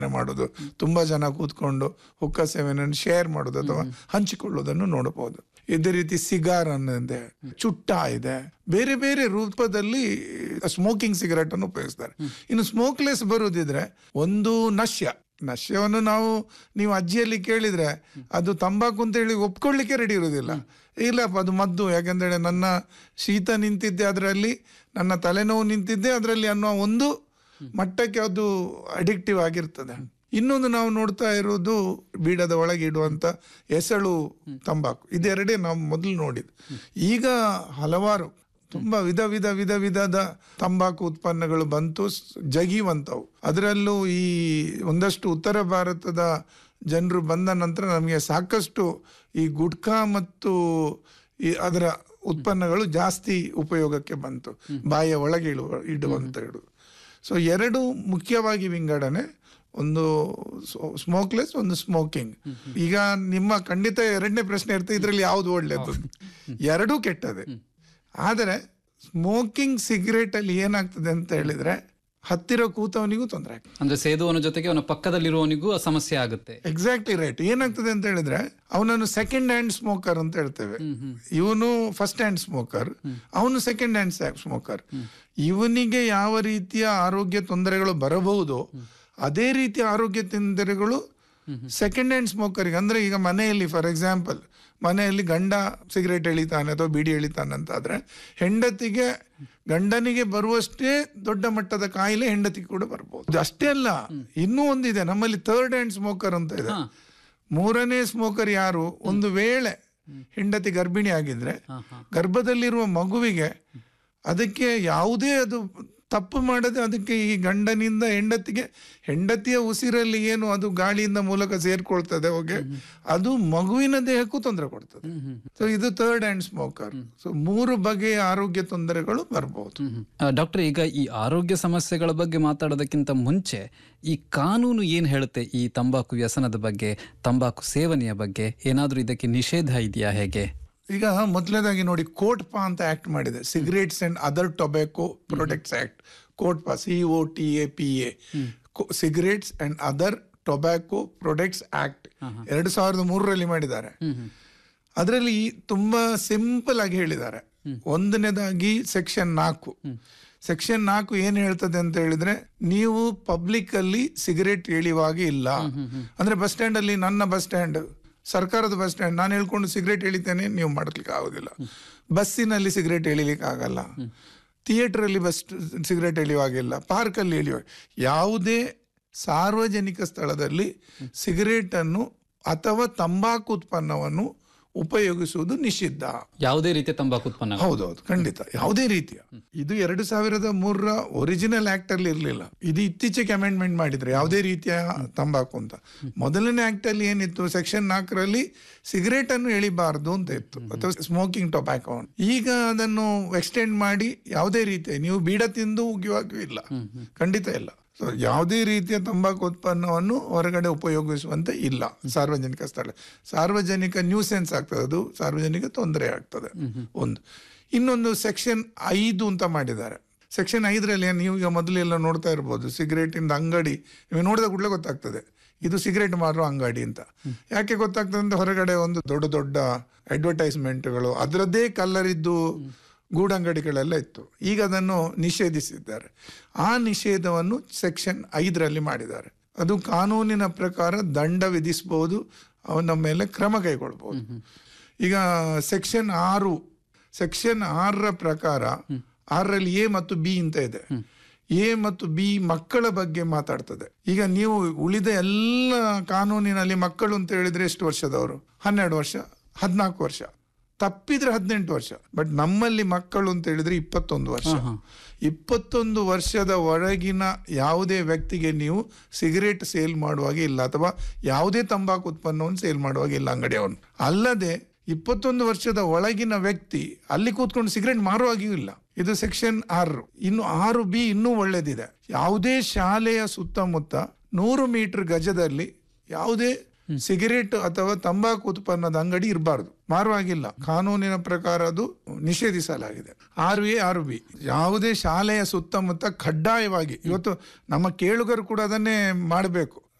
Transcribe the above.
ಮಾಡೋದು ತುಂಬಾ ಜನ ಕೂತ್ಕೊಂಡು ಹುಕ್ಕ ಸೇವೆಯನ್ನು ಶೇರ್ ಮಾಡೋದು ಅಥವಾ ಹಂಚಿಕೊಳ್ಳೋದನ್ನು ನೋಡಬಹುದು ಇದೇ ರೀತಿ ಸಿಗಾರ್ ಅನ್ನೋದೆ ಚುಟ್ಟ ಇದೆ ಬೇರೆ ಬೇರೆ ರೂಪದಲ್ಲಿ ಸ್ಮೋಕಿಂಗ್ ಸಿಗರೆಟ್ ಅನ್ನು ಉಪಯೋಗಿಸ್ತಾರೆ ಇನ್ನು ಸ್ಮೋಕ್ಲೆಸ್ ಬರುದಿದ್ರೆ ಒಂದು ನಶ್ಯ ನಶ್ಯವನ್ನು ನಾವು ನೀವು ಅಜ್ಜಿಯಲ್ಲಿ ಕೇಳಿದ್ರೆ ಅದು ತಂಬಾಕು ಅಂತ ಹೇಳಿ ಒಪ್ಕೊಳ್ಳಿಕ್ಕೆ ರೆಡಿ ಇರುವುದಿಲ್ಲ ಇಲ್ಲಪ್ಪ ಅದು ಮದ್ದು ಯಾಕಂದ್ರೆ ನನ್ನ ಶೀತ ನಿಂತಿದ್ದೆ ಅದರಲ್ಲಿ ನನ್ನ ತಲೆನೋವು ನಿಂತಿದ್ದೆ ಅದರಲ್ಲಿ ಅನ್ನೋ ಒಂದು ಮಟ್ಟಕ್ಕೆ ಅದು ಅಡಿಕ್ಟಿವ್ ಆಗಿರ್ತದೆ ಇನ್ನೊಂದು ನಾವು ನೋಡ್ತಾ ಇರೋದು ಬೀಡದ ಒಳಗೆ ಇಡುವಂತ ಎಸಳು ತಂಬಾಕು ಇದೆರಡೇ ನಾವು ಮೊದಲು ನೋಡಿದ್ದು ಈಗ ಹಲವಾರು ತುಂಬಾ ವಿಧ ವಿಧ ವಿಧ ವಿಧದ ತಂಬಾಕು ಉತ್ಪನ್ನಗಳು ಬಂತು ಸ್- ಜಗಿವಂತವು ಅದರಲ್ಲೂ ಈ ಒಂದಷ್ಟು ಉತ್ತರ ಭಾರತದ ಜನರು ಬಂದ ನಂತರ ನಮಗೆ ಸಾಕಷ್ಟು ಈ ಗುಟ್ಕಾ ಮತ್ತು ಈ ಅದರ ಉತ್ಪನ್ನಗಳು ಜಾಸ್ತಿ ಉಪಯೋಗಕ್ಕೆ ಬಂತು ಬಾಯಿಯ ಒಳಗೆ ಇಳುವ ಇಡುವಂತ ಹೇಳುದು ಸೊ ಎರಡು ಮುಖ್ಯವಾಗಿ ವಿಂಗಡಣೆ ಒಂದು ಸ್ಮೋಕ್ಲೆಸ್ ಒಂದು ಸ್ಮೋಕಿಂಗ್ ಈಗ ನಿಮ್ಮ ಖಂಡಿತ ಎರಡನೇ ಪ್ರಶ್ನೆ ಇರ್ತದೆ ಇದರಲ್ಲಿ ಯಾವ್ದು ಒಳ್ಳೇದು ಎರಡೂ ಕೆಟ್ಟದೆ ಆದರೆ ಸ್ಮೋಕಿಂಗ್ ಸಿಗರೇಟ್ ಅಲ್ಲಿ ಏನಾಗ್ತದೆ ಅಂತ ಹೇಳಿದ್ರೆ ಹತ್ತಿರ ಕೂತವನಿಗೂ ತೊಂದರೆ ಆಗ್ತದೆ ಅಂದ್ರೆ ಸೇದುವನ ಜೊತೆಗೆ ಅವನ ಪಕ್ಕದಲ್ಲಿರುವವನಿಗೂ ಆ ಸಮಸ್ಯೆ ಆಗುತ್ತೆ ಎಕ್ಸಾಕ್ಟ್ಲಿ ರೈಟ್ ಏನಾಗ್ತದೆ ಅಂತ ಹೇಳಿದ್ರೆ ಅವನನ್ನು ಸೆಕೆಂಡ್ ಹ್ಯಾಂಡ್ ಸ್ಮೋಕರ್ ಅಂತ ಹೇಳ್ತೇವೆ ಇವನು ಫಸ್ಟ್ ಹ್ಯಾಂಡ್ ಸ್ಮೋಕರ್ ಅವನು ಸೆಕೆಂಡ್ ಹ್ಯಾಂಡ್ ಸ್ಮೋಕರ್ ಇವನಿಗೆ ಯಾವ ರೀತಿಯ ಆರೋಗ್ಯ ತೊಂದರೆಗಳು ಬರಬಹುದು ಅದೇ ರೀತಿಯ ಆರೋಗ್ಯ ತೊಂದರೆಗಳು ಸೆಕೆಂಡ್ ಹ್ಯಾಂಡ್ ಸ್ಮೋಕರ್ಗೆ ಅಂದ್ರೆ ಈಗ ಮನೆಯಲ್ಲಿ ಫಾರ್ ಎಕ್ಸಾಂಪಲ್ ಮನೆಯಲ್ಲಿ ಗಂಡ ಸಿಗರೇಟ್ ಎಳಿತಾನೆ ಅಥವಾ ಬೀಡಿ ಎಳಿತಾನೆ ಅಂತ ಆದ್ರೆ ಹೆಂಡತಿಗೆ ಗಂಡನಿಗೆ ಬರುವಷ್ಟೇ ದೊಡ್ಡ ಮಟ್ಟದ ಕಾಯಿಲೆ ಹೆಂಡತಿಗೆ ಕೂಡ ಬರ್ಬೋದು ಅಷ್ಟೇ ಅಲ್ಲ ಇನ್ನೂ ಒಂದಿದೆ ನಮ್ಮಲ್ಲಿ ಥರ್ಡ್ ಹ್ಯಾಂಡ್ ಸ್ಮೋಕರ್ ಅಂತ ಇದೆ ಮೂರನೇ ಸ್ಮೋಕರ್ ಯಾರು ಒಂದು ವೇಳೆ ಹೆಂಡತಿ ಗರ್ಭಿಣಿ ಆಗಿದ್ರೆ ಗರ್ಭದಲ್ಲಿರುವ ಮಗುವಿಗೆ ಅದಕ್ಕೆ ಯಾವುದೇ ಅದು ತಪ್ಪು ಮಾಡದೆ ಅದಕ್ಕೆ ಈ ಗಂಡನಿಂದ ಹೆಂಡತಿಗೆ ಹೆಂಡತಿಯ ಉಸಿರಲ್ಲಿ ಏನು ಅದು ಗಾಳಿಯಿಂದ ಮೂಲಕ ಸೇರ್ಕೊಳ್ತದೆ ಹೋಗಿ ಅದು ಮಗುವಿನ ದೇಹಕ್ಕೂ ತೊಂದರೆ ಕೊಡ್ತದೆ ಸೊ ಇದು ಥರ್ಡ್ ಹ್ಯಾಂಡ್ ಸ್ಮೋಕರ್ ಸೊ ಮೂರು ಬಗೆಯ ಆರೋಗ್ಯ ತೊಂದರೆಗಳು ಬರ್ಬೋದು ಡಾಕ್ಟರ್ ಈಗ ಈ ಆರೋಗ್ಯ ಸಮಸ್ಯೆಗಳ ಬಗ್ಗೆ ಮಾತಾಡೋದಕ್ಕಿಂತ ಮುಂಚೆ ಈ ಕಾನೂನು ಏನ್ ಹೇಳುತ್ತೆ ಈ ತಂಬಾಕು ವ್ಯಸನದ ಬಗ್ಗೆ ತಂಬಾಕು ಸೇವನೆಯ ಬಗ್ಗೆ ಏನಾದ್ರೂ ಇದಕ್ಕೆ ನಿಷೇಧ ಇದೆಯಾ ಹೇಗೆ ಈಗ ಮೊದಲನೇದಾಗಿ ನೋಡಿ ಕೋಟ್ ಪಾ ಅಂತ ಆಕ್ಟ್ ಮಾಡಿದೆ cigarettes and other tobacco products act COTPA C O T A P A cigarettes and other tobacco products act ಎರಡು ಸಾವಿರದ ಮೂರರಲ್ಲಿ ಮಾಡಿದ್ದಾರೆ ಅದರಲ್ಲಿ ತುಂಬಾ ಸಿಂಪಲ್ ಆಗಿ ಹೇಳಿದ್ದಾರೆ ಒಂದನೇದಾಗಿ ಸೆಕ್ಷನ್ ನಾಲ್ಕು ಸೆಕ್ಷನ್ ನಾಲ್ಕು ಏನ್ ಹೇಳ್ತದೆ ಅಂತ ಹೇಳಿದ್ರೆ ನೀವು ಪಬ್ಲಿಕ್ ಅಲ್ಲಿ ಸಿಗರೇಟ್ ಎಳೆಯುವಾಗ ಇಲ್ಲ ಅಂದ್ರೆ ಬಸ್ ಸ್ಟ್ಯಾಂಡ್ ಅಲ್ಲಿ ನನ್ನ ಬಸ್ ಸ್ಟ್ಯಾಂಡ್ ಸರ್ಕಾರದ ಬಸ್ ಸ್ಟ್ಯಾಂಡ್ ನಾನು ಹೇಳ್ಕೊಂಡು ಸಿಗರೇಟ್ ಎಳಿತೇನೆ ನೀವು ಮಾಡ್ಲಿಕ್ಕೆ ಆಗೋದಿಲ್ಲ ಬಸ್ಸಿನಲ್ಲಿ ಸಿಗರೇಟ್ ಎಳಿಲಿಕ್ಕೆ ಆಗಲ್ಲ ಥಿಯೇಟರ್ ಅಲ್ಲಿ ಬಸ್ ಸಿಗರೇಟ್ ಎಳೆಯುವಾಗಿಲ್ಲ ಪಾರ್ಕ್ ಅಲ್ಲಿ ಎಳೆಯುವ ಯಾವುದೇ ಸಾರ್ವಜನಿಕ ಸ್ಥಳದಲ್ಲಿ ಸಿಗರೇಟ್ ಅನ್ನು ಅಥವಾ ತಂಬಾಕು ಉತ್ಪನ್ನವನ್ನು ಉಪಯೋಗಿಸುವುದು ನಿಷಿದ್ಧ ಯಾವುದೇ ರೀತಿಯ ತಂಬಾಕು ಉತ್ಪನ್ನ ಹೌದೌದು ಖಂಡಿತ ಯಾವುದೇ ರೀತಿಯ ಇದು ಎರಡು ಸಾವಿರದ ಮೂರರ ಒರಿಜಿನಲ್ ಆಕ್ಟ್ ಅಲ್ಲಿ ಇರಲಿಲ್ಲ ಇದು ಇತ್ತೀಚೆಗೆ ಅಮೆಂಡ್ಮೆಂಟ್ ಮಾಡಿದ್ರೆ ಯಾವುದೇ ರೀತಿಯ ತಂಬಾಕು ಅಂತ ಮೊದಲನೇ ಆಕ್ಟ್ ಅಲ್ಲಿ ಏನಿತ್ತು ಸೆಕ್ಷನ್ ನಾಲ್ಕರಲ್ಲಿ ಸಿಗರೇಟ್ ಅನ್ನು ಎಳಿಬಾರ್ದು ಅಂತ ಇತ್ತು ಅಥವಾ ಸ್ಮೋಕಿಂಗ್ ಟೊಬ್ಯಾಕೋ ಈಗ ಅದನ್ನು ಎಕ್ಸ್ಟೆಂಡ್ ಮಾಡಿ ಯಾವುದೇ ರೀತಿಯ ನೀವು ಬೀಡ ತಿಂದು ಉಗಿವಾಗೂ ಇಲ್ಲ ಖಂಡಿತ ಇಲ್ಲ ಸೊ ಯಾವುದೇ ರೀತಿಯ ತಂಬಾಕು ಉತ್ಪನ್ನವನ್ನು ಹೊರಗಡೆ ಉಪಯೋಗಿಸುವಂತೆ ಇಲ್ಲ ಸಾರ್ವಜನಿಕ ಸ್ಥಳ ಸಾರ್ವಜನಿಕ ನ್ಯೂಸೆನ್ಸ್ ಆಗ್ತದೆ ಅದು ಸಾರ್ವಜನಿಕ ತೊಂದರೆ ಆಗ್ತದೆ ಒಂದು ಇನ್ನೊಂದು ಸೆಕ್ಷನ್ ಐದು ಅಂತ ಮಾಡಿದ್ದಾರೆ ಸೆಕ್ಷನ್ ಐದರಲ್ಲಿ ನೀವು ಈಗ ಮೊದಲೆಲ್ಲ ನೋಡ್ತಾ ಇರ್ಬೋದು ಸಿಗರೇಟ್ ಇಂದ ಅಂಗಡಿ ನೀವು ನೋಡಿದ ಕೂಡಲೇ ಗೊತ್ತಾಗ್ತದೆ ಇದು ಸಿಗರೇಟ್ ಮಾರುವ ಅಂಗಡಿ ಅಂತ ಯಾಕೆ ಗೊತ್ತಾಗ್ತದೆ ಅಂತ ಹೊರಗಡೆ ಒಂದು ದೊಡ್ಡ ದೊಡ್ಡ ಅಡ್ವರ್ಟೈಸ್ಮೆಂಟ್ಗಳು ಅದರದ್ದೇ ಕಲ್ಲರ್ ಇದ್ದು ಗೂಡಂಗಡಿಗಳೆಲ್ಲ ಇತ್ತು ಈಗ ಅದನ್ನು ನಿಷೇಧಿಸಿದ್ದಾರೆ ಆ ನಿಷೇಧವನ್ನು ಸೆಕ್ಷನ್ ಐದರಲ್ಲಿ ಮಾಡಿದ್ದಾರೆ ಅದು ಕಾನೂನಿನ ಪ್ರಕಾರ ದಂಡ ವಿಧಿಸಬಹುದು ಅವನ ಮೇಲೆ ಕ್ರಮ ಕೈಗೊಳ್ಬಹುದು ಈಗ ಸೆಕ್ಷನ್ ಆರು ಸೆಕ್ಷನ್ ಆರರ ಪ್ರಕಾರ ಆರರಲ್ಲಿ ಎ ಮತ್ತು ಬಿ ಅಂತ ಇದೆ ಎ ಮತ್ತು ಬಿ ಮಕ್ಕಳ ಬಗ್ಗೆ ಮಾತಾಡ್ತದೆ ಈಗ ನೀವು ಉಳಿದ ಎಲ್ಲ ಕಾನೂನಿನಲ್ಲಿ ಮಕ್ಕಳು ಅಂತ ಹೇಳಿದ್ರೆ ಎಷ್ಟು ವರ್ಷದವರು ಹನ್ನೆರಡು ವರ್ಷ ಹದಿನಾಲ್ಕು ವರ್ಷ ತಪ್ಪಿದ್ರೆ ಹದಿನೆಂಟು ವರ್ಷ ಬಟ್ ನಮ್ಮಲ್ಲಿ ಮಕ್ಕಳು ಅಂತ ಹೇಳಿದ್ರೆ ಇಪ್ಪತ್ತೊಂದು ವರ್ಷ ಇಪ್ಪತ್ತೊಂದು ವರ್ಷದ ಒಳಗಿನ ಯಾವುದೇ ವ್ಯಕ್ತಿಗೆ ನೀವು ಸಿಗರೇಟ್ ಸೇಲ್ ಮಾಡುವಾಗ ಇಲ್ಲ ಅಥವಾ ಯಾವುದೇ ತಂಬಾಕು ಉತ್ಪನ್ನವನ್ನು ಸೇಲ್ ಮಾಡುವಾಗ ಇಲ್ಲ ಅಂಗಡಿಯವನು ಅಲ್ಲದೆ ಇಪ್ಪತ್ತೊಂದು ವರ್ಷದ ಒಳಗಿನ ವ್ಯಕ್ತಿ ಅಲ್ಲಿ ಕೂತ್ಕೊಂಡು ಸಿಗರೇಟ್ ಮಾರುವಾಗಿಯೂ ಇಲ್ಲ ಇದು ಸೆಕ್ಷನ್ ಆರು ಇನ್ನು ಆರು ಬಿ ಇನ್ನೂ ಒಳ್ಳೇದಿದೆ ಯಾವುದೇ ಶಾಲೆಯ ಸುತ್ತಮುತ್ತ ನೂರು ಮೀಟರ್ ಗಜದಲ್ಲಿ ಯಾವುದೇ ಸಿಗರೇಟ್ ಅಥವಾ ತಂಬಾಕು ಉತ್ಪನ್ನದ ಅಂಗಡಿ ಇರಬಾರ್ದು ಮಾರುವಾಗಿಲ್ಲ ಕಾನೂನಿನ ಪ್ರಕಾರ ಅದು ನಿಷೇಧಿಸಲಾಗಿದೆ ಆರ್ ವಿ ಆರ್ ಬಿ ಯಾವುದೇ ಶಾಲೆಯ ಸುತ್ತಮುತ್ತ ಕಡ್ಡಾಯವಾಗಿ ಇವತ್ತು ನಮ್ಮ ಕೇಳುಗರು ಕೂಡ ಅದನ್ನೇ ಮಾಡಬೇಕು